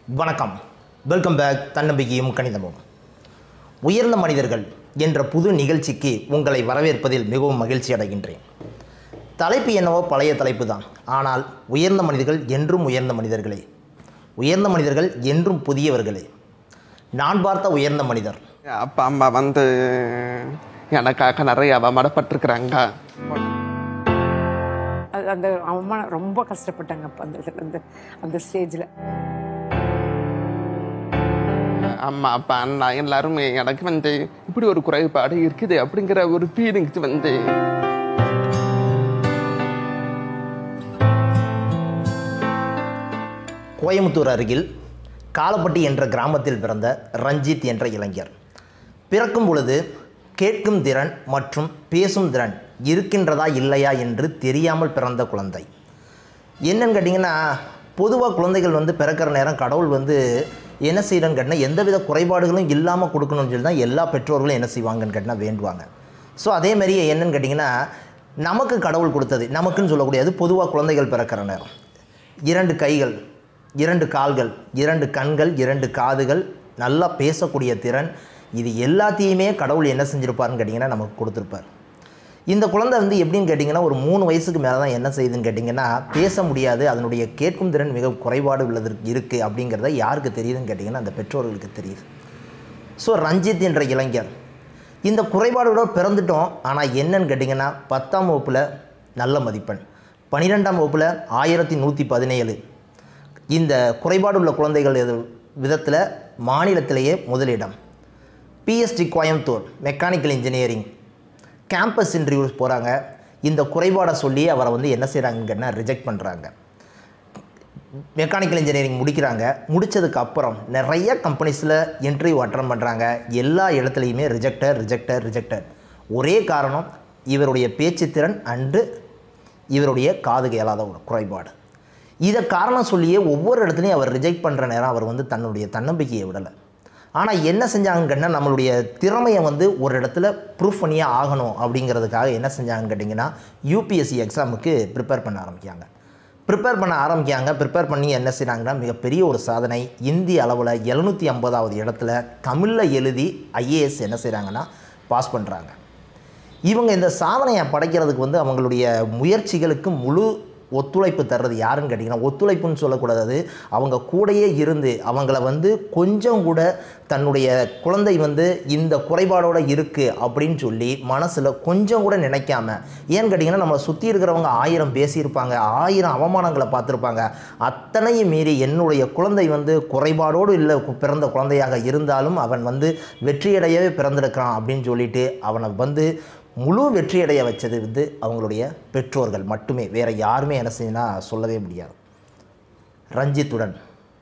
வணக்கம் welcome back தன்னம்பிக்கையும் கணிதமும் உயர்ந்த மனிதர்கள் என்ற புது நிகழ்ச்சிக்கு உங்களை வரவேற்பதில் மிகவும் மகிழ்ச்சி அடைகின்றேன் தலைப்பு என்னவோ பழைய தலைப்பு தான் ஆனால் உயர்ந்த மனிதர்கள் என்றும் உயர்ந்த மனிதர்களே உயர்ந்த மனிதர்கள் என்றும் புதியவர்களே நான் பார்த்த உயர்ந்த மனிதர் அப்பா அம்மா வந்து எனக்காக நிறைய அவமானப்பட்டிருக்கிறாங்க அது அந்த அவமானம் ரொம்ப கஷ்டப்பட்டாங்க அப்போ அந்த அந்த அந்த ஸ்டேஜில் அம்மா அப்பா அண்ணா எல்லாருமே எனக்கு வந்து இப்படி ஒரு குறைபாடு இருக்குது அப்படிங்கிற ஒரு ஃபீலிங்ஸ் வந்து கோயமுத்தூர் அருகில் காலப்பட்டி என்ற கிராமத்தில் பிறந்த ரஞ்சித் என்ற இளைஞர் பிறக்கும் பொழுது கேட்கும் திறன் மற்றும் பேசும் திறன் இருக்கின்றதா இல்லையா என்று தெரியாமல் பிறந்த குழந்தை என்னன்னு கேட்டிங்கன்னா பொதுவாக குழந்தைகள் வந்து பிறக்கிற நேரம் கடவுள் வந்து என்ன செய்யறன்னு கேட்டினா எந்தவித குறைபாடுகளும் இல்லாமல் கொடுக்கணும்னு சொல்லி தான் எல்லா பெற்றோர்களும் என்ன செய்வாங்கன்னு கேட்டினா வேண்டுவாங்க ஸோ அதே மாதிரி என்னன்னு கேட்டிங்கன்னா நமக்கு கடவுள் கொடுத்தது நமக்குன்னு சொல்லக்கூடியது பொதுவாக குழந்தைகள் பிறக்கிற நேரம் இரண்டு கைகள் இரண்டு கால்கள் இரண்டு கண்கள் இரண்டு காதுகள் நல்லா பேசக்கூடிய திறன் இது எல்லாத்தையுமே கடவுள் என்ன செஞ்சுருப்பாருன்னு கேட்டிங்கன்னா நமக்கு கொடுத்துருப்பார் இந்த குழந்தை வந்து எப்படின்னு கேட்டிங்கன்னா ஒரு மூணு வயசுக்கு மேலே தான் என்ன செய்யுதுன்னு கேட்டிங்கன்னா பேச முடியாது அதனுடைய கேட்கும் திறன் மிக குறைபாடு உள்ளது இருக்குது அப்படிங்கிறத யாருக்கு தெரியுதுன்னு கேட்டிங்கன்னா அந்த பெற்றோர்களுக்கு தெரியுது ஸோ ரஞ்சித் என்ற இளைஞர் இந்த குறைபாடோட பிறந்துட்டோம் ஆனால் என்னன்னு கேட்டிங்கன்னா பத்தாம் வகுப்பில் நல்ல மதிப்பெண் பன்னிரெண்டாம் வகுப்பில் ஆயிரத்தி நூற்றி பதினேழு இந்த குறைபாடு உள்ள குழந்தைகள் எது விதத்தில் மாநிலத்திலேயே முதலிடம் PSG Coimbatore mechanical engineering campus interviews போகிறாங்க இந்த குறைபாடை சொல்லி அவரை வந்து என்ன செய்கிறாங்கன்னா ரிஜெக்ட் பண்ணுறாங்க மெக்கானிக்கல் இன்ஜினியரிங் முடிக்கிறாங்க முடித்ததுக்கு அப்புறம் நிறைய கம்பெனிஸில் இன்டர்வியூ அட்டன் பண்ணுறாங்க எல்லா இடத்துலையுமே ரிஜெக்டர் ரிஜெக்டர் ரிஜெக்டர் ஒரே காரணம் இவருடைய பேச்சுத்திறன் அண்டு இவருடைய காது கேளாத ஒரு குறைபாடு இதை காரணம் சொல்லியே ஒவ்வொரு இடத்துலையும் அவர் ரிஜெக்ட் பண்ணுற நேரம் அவர் வந்து தன்னுடைய தன்னம்பிக்கையை விடலை ஆனால் என்ன செஞ்சாங்கன்னா நம்மளுடைய திறமையை வந்து ஒரு இடத்துல ப்ரூஃப் பண்ணியே ஆகணும் அப்படிங்கிறதுக்காக என்ன செஞ்சாங்கன்னு கேட்டிங்கன்னா யூபிஎஸ்சி எக்ஸாமுக்கு ப்ரிப்பேர் பண்ண ஆரம்பிக்காங்க ப்ரிப்பேர் பண்ண ஆரம்பிக்காங்க ப்ரிப்பேர் பண்ணி என்ன செய்கிறாங்கன்னா மிகப்பெரிய ஒரு சாதனை இந்திய அளவில் எழுநூற்றி ஐம்பதாவது இடத்துல தமிழில் எழுதி ஐஏஎஸ் என்ன செய்கிறாங்கன்னா பாஸ் பண்ணுறாங்க இவங்க இந்த சாதனையை படைக்கிறதுக்கு வந்து அவங்களுடைய முயற்சிகளுக்கு முழு ஒத்துழைப்பு தர்றது யாருன்னு கேட்டிங்கன்னா ஒத்துழைப்புன்னு சொல்லக்கூடாது அவங்க கூடயே இருந்து அவங்கள வந்து கொஞ்சம் கூட தன்னுடைய குழந்தை வந்து இந்த குறைபாடோடு இருக்குது அப்படின்னு சொல்லி மனசில் கொஞ்சம் கூட நினைக்காம ஏன்னு கேட்டிங்கன்னா நம்மளை சுற்றி இருக்கிறவங்க ஆயிரம் பேசியிருப்பாங்க ஆயிரம் அவமானங்களை பார்த்துருப்பாங்க அத்தனையும் மீறி என்னுடைய குழந்தை வந்து குறைபாடோடு இல்லை பிறந்த குழந்தையாக இருந்தாலும் அவன் வந்து வெற்றியடையவே பிறந்திருக்கிறான் அப்படின்னு சொல்லிட்டு அவனை வந்து முழு வெற்றியடைய வச்சது வந்து அவங்களுடைய பெற்றோர்கள் மட்டுமே வேறு யாருமே என்ன செய்யணும்னா சொல்லவே முடியாது ரஞ்சித்துடன்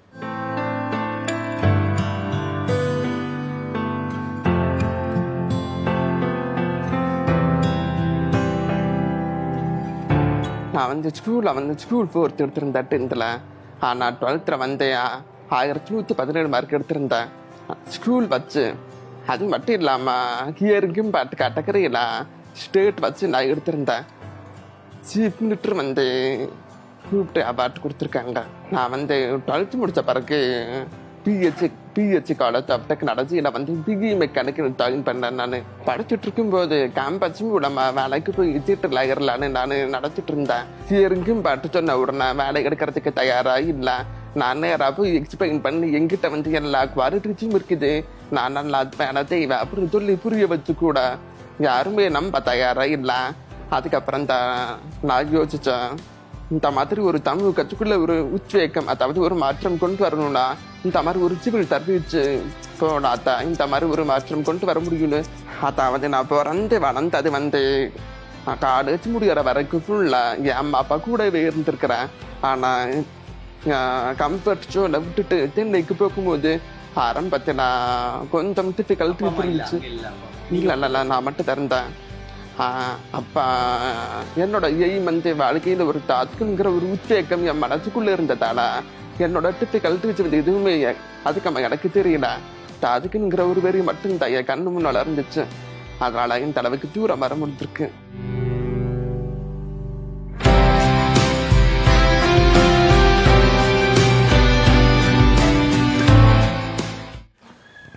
நான் வந்து ஸ்கூலில் வந்து ஸ்கூல் ஃபோர்த் எடுத்திருந்தேன் டென்த்தில் ஆனால் டுவெல்த்தில் வந்து ஆயிரத்தி நூற்றி பதினேழு மார்க் எடுத்திருந்தேன் ஸ்கூல் வச்சு அது மட்டும் இல்லாமல் ஹியரிங்கும் பாட்டு கேட்டகரியில் ஸ்டேட் வச்சு நான் எடுத்திருந்தேன் சீஃப் மினிஸ்டர் வந்து கூப்பிட்டு அவார்ட் கொடுத்துருக்காங்க நான் வந்து டுவெல்த்து முடித்த பிறகு பிஹெச்சி பிஹெச்சி காலேஜ் ஆஃப் டெக்னாலஜியில் வந்து பிஇ மெக்கானிக்கல் ஜாயின் பண்ணேன் நான் படிச்சுட்டு இருக்கும்போது கேம்பஸும் நம்ம வேலைக்கு போய் இஜிட்டு லேயர்லான்னு நான் நடத்திட்டு இருந்தேன் ஹியரிங்கும் பாட்டு சொன்ன உடனே வேலை எடுக்கிறதுக்கு தயாராக இல்லை நான் நேராக போய் எக்ஸ்பிளைன் பண்ணி எங்கிட்ட வந்து எல்லா குவாலிட்டிஸும் இருக்குது நான் நல்லா வேலை செய்வேன் அப்படின்னு சொல்லி புரிய வச்சு கூட யாருமே நம்ப தயாரா இல்லை அதுக்கப்புறம் தான் நான் யோசிச்சேன் இந்த மாதிரி ஒரு தமிழ் கட்சிக்குள்ள ஒரு உத்வேகம் அதாவது ஒரு மாற்றம் கொண்டு வரணும்னா இந்த மாதிரி ஒரு சிவில் சர்வீஸ் போடாத இந்த மாதிரி ஒரு மாற்றம் கொண்டு வர முடியும்னு அதாவது நான் பிறந்து வளர்ந்தது வந்து காலேஜ் முடிகிற வரைக்கும் ஃபுல்லாக என் அம்மா அப்பா கூடவே இருந்திருக்கிறேன் ஆனால் கம்ஃபர்ட் ஷோவில் விட்டுட்டு சென்னைக்கு போகும்போது ஆரம்பத்தில் கொஞ்சம் டிஃபிகல்ட்டி புரிஞ்சிச்சு இல்லை இல்லை நான் மட்டும் திறந்தேன் அப்பா என்னோட எய்ம் வந்து வாழ்க்கையில் ஒரு டாஸ்க்குங்கிற ஒரு உத்வேகம் என் மனசுக்குள்ள இருந்ததால என்னோட டிஃபிகல்ட்டிஸ் வந்து எதுவுமே அதுக்கு எனக்கு தெரியல டாஸ்க்குங்கிற ஒரு வெறி மட்டும் தான் என் கண்ணு முன்னால் இருந்துச்சு அதனால இந்த அளவுக்கு தூரம் வர முடிஞ்சிருக்கு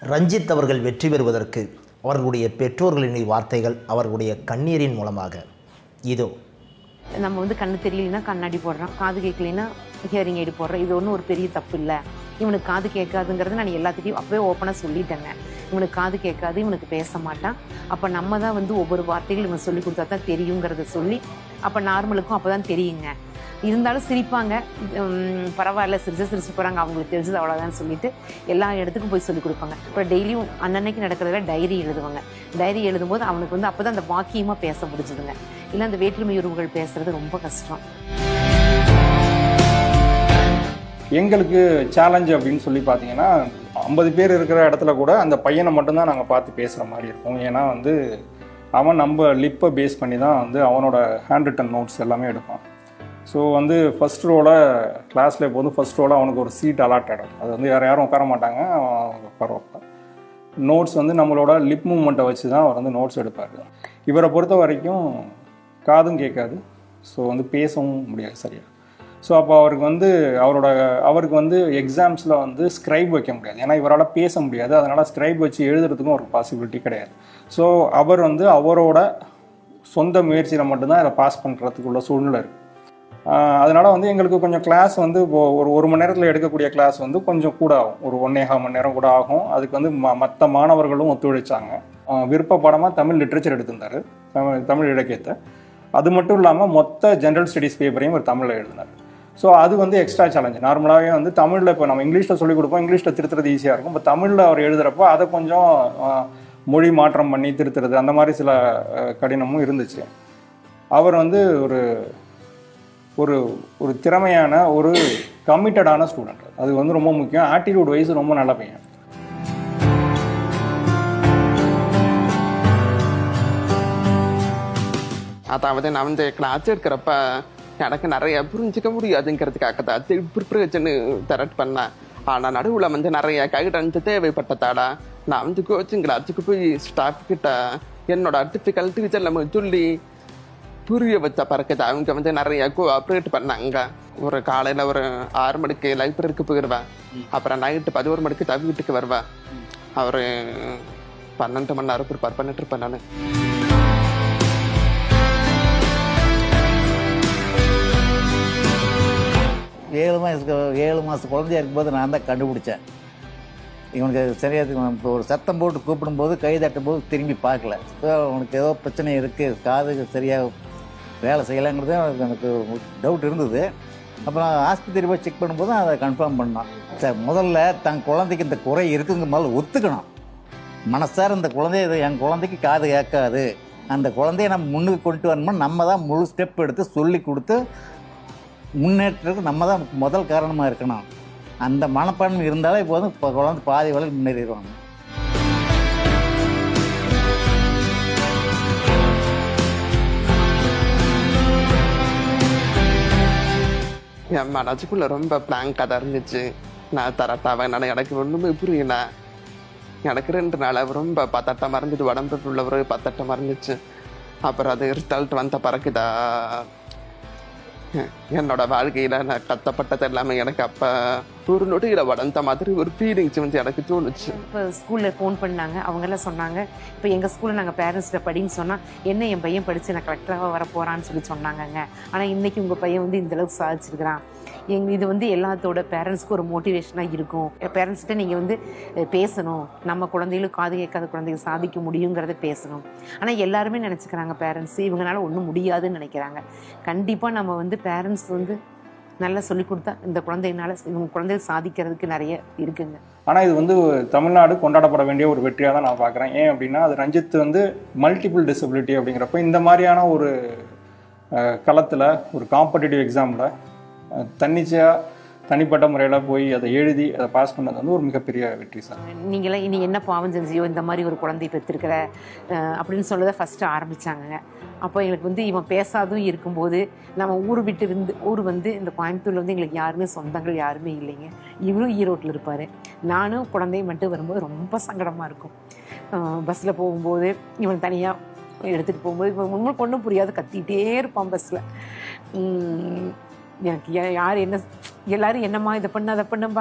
ரஞ்சித் அவர்கள் வெற்றி பெறுவதற்கு அவர்களுடைய பெற்றோர்களின் வார்த்தைகள் அவர்களுடைய கண்ணீரின் மூலமாக இதோ நம்ம வந்து கண்ணு தெரியலனா கண்ணாடி போடுறோம் காது கேட்கலைன்னா ஹியரிங் எய்டு போடுறோம் இது ஒன்றும் ஒரு பெரிய தப்பு இல்லை இவனுக்கு காது கேட்காதுங்கிறது நான் எல்லாத்துட்டையும் அப்பவே ஓப்பனாக சொல்லிட்டேங்க இவனுக்கு காது கேட்காது இவனுக்கு பேச மாட்டான் அப்போ நம்ம தான் வந்து ஒவ்வொரு வார்த்தைகள் இவன் சொல்லி கொடுத்தா தான் தெரியுங்கிறத சொல்லி அப்போ நார்மலுக்கும் அப்போ தான் தெரியுங்க இருந்தாலும் சிரிப்பாங்க உம், பரவாயில்ல சிரிச்சு சிரிச்சு போகிறாங்க அவங்களுக்கு தெரிஞ்சது அவ்வளோதான் சொல்லிட்டு எல்லா இடத்துக்கும் போய் சொல்லி கொடுப்பாங்க அப்புறம் டெய்லியும் அன்னன்னைக்கு நடக்கிறத டைரி எழுதுவாங்க டைரி எழுதும்போது அவனுக்கு வந்து அப்போ தான் அந்த வாக்கியமாக பேச முடிஞ்சுதுங்க இல்லை அந்த வேற்றுமை உறவுகள் பேசுறது ரொம்ப கஷ்டம் எங்களுக்கு சேலஞ்ச் அப்படின்னு சொல்லி பார்த்தீங்கன்னா ஐம்பது பேர் இருக்கிற இடத்துல கூட அந்த பையனை மட்டும்தான் நாங்கள் பார்த்து பேசுகிற மாதிரி இருக்கும் ஏன்னா வந்து அவன் நம்ம லிப்பை பேஸ் பண்ணி தான் வந்து அவனோட ஹேண்ட் ரிட்டன் நோட்ஸ் எல்லாமே எடுப்பான் ஸோ வந்து ஃபர்ஸ்ட் ரோவில் கிளாஸில் இப்போ வந்து ஃபர்ஸ்ட் ரோவில் அவனுக்கு ஒரு சீட் அலாட் ஆகிடும் அது வந்து வேறு யாரும் உட்கார மாட்டாங்க அவன் உட்காருவான் நோட்ஸ் வந்து நம்மளோட லிப் மூமெண்ட்டை வச்சு தான் அவர் வந்து நோட்ஸ் எடுப்பார் இவரை பொறுத்த வரைக்கும் காதும் கேட்காது ஸோ வந்து பேசவும் முடியாது சரியா ஸோ அப்போ அவருக்கு வந்து அவரோட அவருக்கு வந்து எக்ஸாம்ஸில் வந்து ஸ்க்ரைப் வைக்க முடியாது ஏன்னா இவரால் பேச முடியாது அதனால் ஸ்க்ரைப் வச்சு எழுதுறதுக்கும் ஒரு பாசிபிலிட்டி கிடையாது ஸோ அவர் வந்து அவரோட சொந்த முயற்சியில் மட்டும்தான் இதை பாஸ் பண்ணுறதுக்குள்ள சூழ்நிலை இருக்குது அதனால வந்து எங்களுக்கு கொஞ்சம் கிளாஸ் வந்து இப்போ ஒரு ஒரு மணி நேரத்தில் எடுக்கக்கூடிய கிளாஸ் வந்து கொஞ்சம் கூட ஆகும் ஒரு ஒன்னேகால் மணி நேரம் கூட ஆகும் அதுக்கு வந்து ம மற்ற மாணவர்களும் ஒத்துழைச்சாங்க ஆஹ் விருப்பப்படமாக தமிழ் லிட்ரேச்சர் எடுத்திருந்தாரு தமிழ் தமிழ் இலக்கியத்தை அது மட்டும் இல்லாமல் மொத்த ஜென்ரல் ஸ்டடீஸ் பேப்பரையும் ஒரு தமிழில் எழுதினார் ஸோ அது வந்து எக்ஸ்ட்ரா சேலஞ்ச் நார்மலாகவே வந்து தமிழில் இப்போ நம்ம இங்கிலீஷில் சொல்லிக் கொடுப்போம் இங்கிலீஷில் திருத்துறது ஈஸியாக இருக்கும் இப்போ தமிழில் அவர் எழுதுகிறப்போ அதை கொஞ்சம் ஆஹ், மொழி மாற்றம் பண்ணி திருத்துறது அந்த மாதிரி சில ஆஹ், கடினமும் இருந்துச்சு அவர் வந்து ஒரு ஒரு ஒரு திறமையான ஒரு கமிட்டடான ஸ்டூடெண்ட் அது வந்து ரொம்ப முக்கியம் ஆட்டிடியூட் வைஸ் ரொம்ப நல்ல பையன் அதாவது நான் வந்து கிளாஸ் எடுக்கிறப்ப எனக்கு நிறைய புரிஞ்சுக்க முடியாதுங்கிறதுக்காக தான் திருப்பிரச்சனை திரட் பண்ணேன் ஆனால் நடுவில் வந்து நிறைய கைடன்ஸ் தேவைப்பட்டதாடா நான் வந்து கோச்சிங் கிளாஸுக்கு போய் ஸ்டாஃப் கிட்ட என்னோட டிஃபிகல்ட்டிஸ் எல்லாமே சொல்லி புரிய வச்ச பிறகுது அவங்க வந்து நிறைய கோஆப்ரேட் பண்ணாங்க ஒரு காலையில் ஒரு ஆறு மணிக்கு லைப்ரரிக்கு போயிடுவேன் அப்புறம் நைட்டு பதினோரு மணிக்கு தவி வீட்டுக்கு வருவேன் அவர் பன்னெண்டு மணி நேரம் ப்ரிப்பேர் பண்ணிட்டு இருப்பேன் நான் ஏழு மாதத்துக்கு ஏழு மாதம் குழந்தையா இருக்கும்போது நான் தான் கண்டுபிடிச்சேன் இவனுக்கு சரியாக இப்போ ஒரு சத்தம் போட்டு கூப்பிடும்போது கை தட்டும் போது திரும்பி பார்க்கல ஸோ அவனுக்கு ஏதோ பிரச்சனை இருக்குது காது சரியாக வேலை செய்யலைங்கிறது எனக்கு- எனக்கு டவுட் இருந்தது அப்புறம் ஆஸ்பத்திரி போய் செக் பண்ணும்போது அதை கன்ஃபார்ம் பண்ணான் சார் முதல்ல தன் குழந்தைக்கு இந்த குறை இருக்குங்க முதல்ல ஒத்துக்கணும் மனசார இந்த குழந்தைய இது என் குழந்தைக்கு காது கேட்காது அந்த குழந்தைய நம்ம முன்னுக்கு கொண்டு வரணும்னா நம்ம தான் முழு ஸ்டெப் எடுத்து சொல்லி கொடுத்து முன்னேற்றத்துக்கு நம்ம தான் முதல் காரணமாக இருக்கணும் அந்த மனப்பான்மை இருந்தாலே போதும் இப்போ குழந்தை பாதி வரை முன்னேறிடுவாங்க என் மனசுக்குள்ள ரொம்ப பிளாங்காக தான் இருந்துச்சு நான் தரட்டாவ என்னால எனக்கு ஒன்றுமே புரியல எனக்கு ரெண்டு நாளாக ரொம்ப பத்தட்டமாக இருந்துச்சு உடம்பு ஃபுல்லாக ஒரு பத்தட்டமாக இருந்துச்சு அப்புறம் அது ரிசல்ட் வந்த பிறகுதா என்னோட வாழ்க்கையில் நான் கத்தப்பட்டது எல்லாமே எனக்கு அப்போ ஒரு நொடியில் வளர்ந்த மாதிரி ஒரு ஃபீலிங்ஸ் வந்து எனக்கு தோணுச்சு இப்போ ஸ்கூலில் ஃபோன் பண்ணாங்க அவங்கெல்லாம் சொன்னாங்க இப்போ எங்கள் ஸ்கூலில் நாங்கள் பேரண்ட்ஸ்கிட்ட படின்னு சொன்னால் என்ன என் பையன் படித்து நான் கலெக்டராக வர போகிறான்னு சொல்லி சொன்னாங்கங்க ஆனால் இன்னைக்கு உங்கள் பையன் வந்து இந்த அளவுக்கு சாதிச்சிருக்கிறான் எங் இது வந்து எல்லாத்தோட பேரண்ட்ஸ்க்கு ஒரு மோட்டிவேஷனாக இருக்கும் பேரண்ட்ஸ்கிட்ட நீங்கள் வந்து அஹ், பேசணும் நம்ம குழந்தைகளும் காது கேட்காத குழந்தைகள் சாதிக்க முடியுங்கிறத பேசணும் ஆனால் எல்லாருமே நினச்சிக்கிறாங்க பேரண்ட்ஸ் இவங்களால ஒன்றும் முடியாதுன்னு நினைக்கிறாங்க கண்டிப்பாக நம்ம வந்து பேரண்ட்ஸ் வந்து நல்லா சொல்லி கொடுத்தா இந்த குழந்தைனால இவங்க குழந்தைகள் சாதிக்கிறதுக்கு நிறைய இருக்குங்க ஆனால் இது வந்து தமிழ்நாடு கொண்டாடப்பட வேண்டிய ஒரு வெற்றியாக தான் நான் பார்க்குறேன் ஏன் அப்படின்னா அது ரஞ்சித் வந்து மல்டிபிள் டிசபிலிட்டி அப்படிங்கிறப்ப இந்த மாதிரியான ஒரு களத்தில் ஒரு காம்படிட்டிவ் எக்ஸாமில் தன்னிச்சையாக தனிப்பட்ட முறையில் போய் அதை எழுதி அதை பாஸ் பண்ணது வந்து ஒரு மிகப்பெரிய வெற்றி சார் நீங்களாம் இனி என்ன பாவம் செஞ்சியோ இந்த மாதிரி ஒரு குழந்தை பெற்றிருக்கிற அஹ், அப்படின்னு சொல்லதை ஃபஸ்ட்டு ஆரம்பிச்சாங்க அப்போ எங்களுக்கு வந்து இவன் பேசாதும் இருக்கும்போது நம்ம ஊர் விட்டு இருந்து ஊர் வந்து இந்த கோயம்புத்தூர்ல வந்து எங்களுக்கு யாருமே சொந்தங்கள் யாருமே இல்லைங்க இவரும் ஈரோட்டில் இருப்பார் நானும் குழந்தையும் மட்டும் வரும்போது ரொம்ப சங்கடமாக இருக்கும் பஸ்ஸில் போகும்போது இவன் தனியாக எடுத்துகிட்டு போகும்போது இவன் உங்களுக்கு ஒன்றும் புரியாது கத்திக்கிட்டே இருப்பான் பஸ்ஸில் எனக்கு யா- யார் என்ன எல்லாரும் என்னம்மா இதை பண்ணு அதை பண்ணும்பாங்க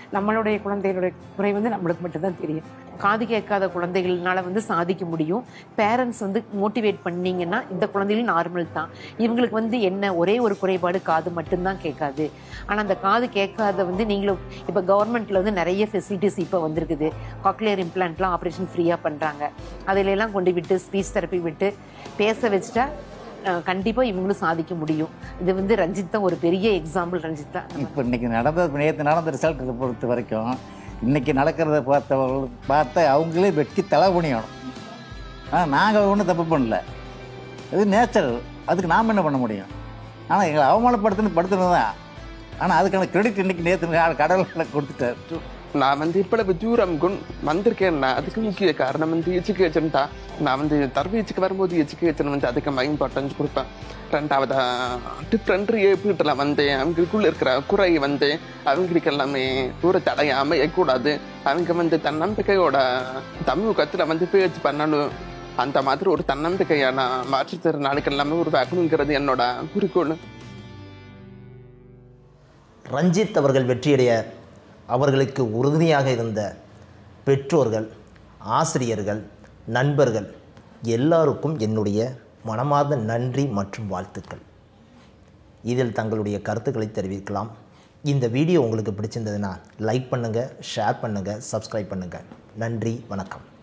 நம்மளுடைய குழந்தைகளுடைய குறை வந்து நம்மளுக்கு மட்டும்தான் தெரியும் காது கேட்காத குழந்தைகள்னால வந்து சாதிக்க முடியும் பேரண்ட்ஸ் வந்து மோட்டிவேட் பண்ணீங்கன்னா இந்த குழந்தைகளும் நார்மல் தான் இவங்களுக்கு வந்து என்ன ஒரே ஒரு குறைபாடு காது மட்டும்தான் கேட்காது ஆனால் அந்த காது கேட்காத வந்து நீங்களும் இப்போ கவர்மெண்ட்டில் வந்து நிறைய ஃபெசிலிட்டிஸ் இப்போ வந்திருக்குது காக்லியர் இம்ப்ளான்ட்லாம் ஆப்ரேஷன் ஃப்ரீயாக பண்ணுறாங்க அதிலெல்லாம் கொண்டு விட்டு ஸ்பீச் தெரப்பி விட்டு பேச வச்சுட்டா அஹ், கண்டிப்பா இவங்களும் சாதிக்க முடியும் இது வந்து ரஞ்சித் தான் ஒரு பெரிய எக்ஸாம்பிள் ரஞ்சித் தான் இப்போ இன்னைக்கு நடந்த நேற்று நடந்த ரிசல்ட்டை பொறுத்த வரைக்கும் இன்னைக்கு நடக்கிறத பார்த்தவர்கள் பார்த்த அவங்களே வெட்டி தலை குனியணும் ஆனால் நாங்கள் ஒன்றும் தப்பு பண்ணல இது நேச்சுரல் அதுக்கு நாம் என்ன பண்ண முடியும் ஆனால் எங்களை அவமானப்படுத்துன்னு படுத்துனது தான் ஆனால் அதுக்கான கிரெடிட் இன்னைக்கு நேற்று கடவுளில் கொடுத்துட்டார் நான் வந்து இவ்வளவு தூரம் கொண் வந்திருக்கேன்னா அதுக்கு முக்கிய காரணம் வந்து எஜுகேஷன் தான் நான் வந்து தர்வீச்சுக்கு வரும்போது எஜுகேஷன் வந்து அதிகமாக இம்பார்ட்டன்ஸ் கொடுப்பேன் ரெண்டாவது டிஃப்ரெண்ட் வீட்டில் வந்து அவங்களுக்குள்ள இருக்கிற குறை வந்து அவங்களுக்கு எல்லாமே ஒரு தடையாக அமையக்கூடாது அவங்க வந்து தன்னம்பிக்கையோட தமிழகத்தில் வந்து பேச்சு பண்ணணும் அந்த மாதிரி ஒரு தன்னம்பிக்கையான மாற்றுத்திறனாளிகள் எல்லாமே உருவாக்கணுங்கிறது என்னோட குறிக்கோள் ரஞ்சித் அவர்கள் வெற்றியடைய அவர்களுக்கு உறுதுணையாக இருந்த பெற்றோர்கள் ஆசிரியர்கள் நண்பர்கள் எல்லாருக்கும் என்னுடைய மனமார்ந்த நன்றி மற்றும் வாழ்த்துக்கள் இதில் தங்களுடைய கருத்துக்களை தெரிவிக்கலாம் இந்த வீடியோ உங்களுக்கு பிடிச்சிருந்ததுன்னா லைக் பண்ணுங்கள் ஷேர் பண்ணுங்கள் சப்ஸ்கிரைப் பண்ணுங்கள் நன்றி வணக்கம்